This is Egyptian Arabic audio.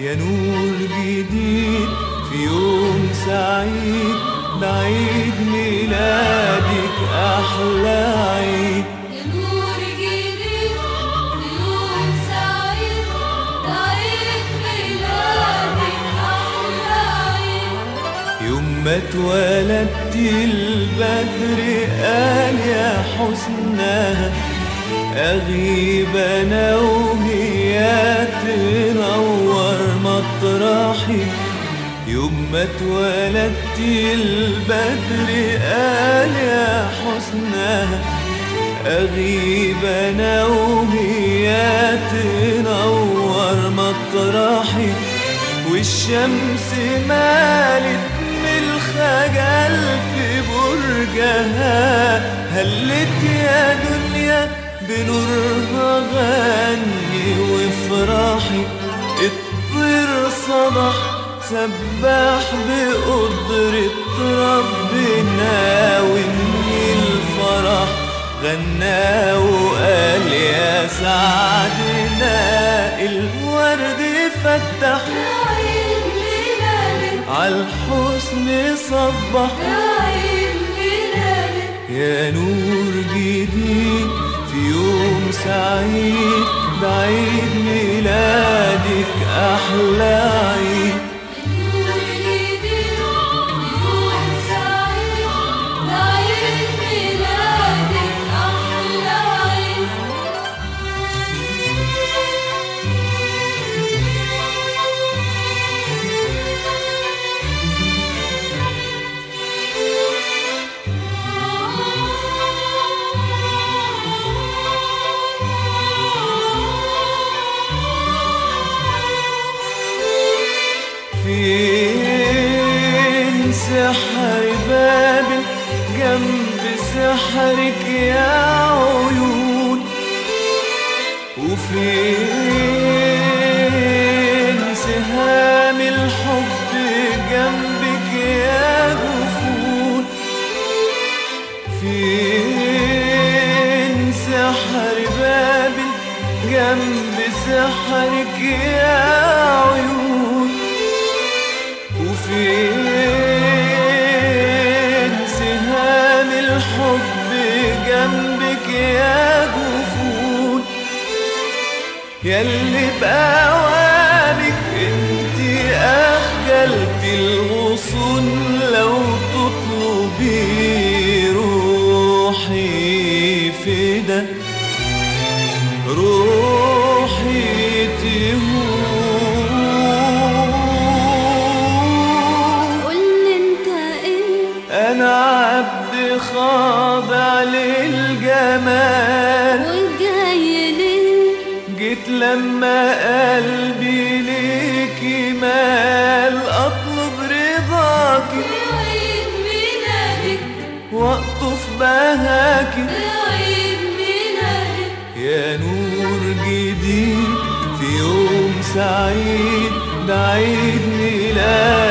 يا نور جديد في يوم سعيد نعيد ميلادك أحلى عيد يا نور جديد في يوم سعيد عيد ميلادك أحلى عيد يوم ما اتولدتي البدر قال يا حسنها أغيب أنا وهي تنور مطرحي يوم ما اتولدتي البدر قال يا حسنها أغيب أنا وهي تنور مطرحي والشمس مالت من الخجل في برجها هلت يا دنيا بنورها غني وافرحي الطير صبح سبح بقدرة ربنا والنيل الفرح غنى وقال يا سعدنا الورد فتح عيد ميلادك عالحسن صبح عيد ميلادك يا نور جديد في يوم سعيد بعيد ميلادك أحلى عيد نور جديد يوم سعيد عيد ميلادك أحلى عيد فين سحر بابل جنب سحرك يا عيون وفين سهام الحب جنبك يا جفون فين سحر بابل جنب سحرك يا عيون وفين سهام الحب جنبك يا جفون ياللي بأوانك انتي أخجلت الغصون لو تطلبي روحي فدا روحي تهون قولي انت ايه أنا عبد خاضع للجمال وجاي ليه جيت لما قلبي ليكي مال أطلب رضاكي عيد ميلادك وأقطف بهاكي عيد ميلادك يا نور جديد في يوم سعيد ده عيد ميلاد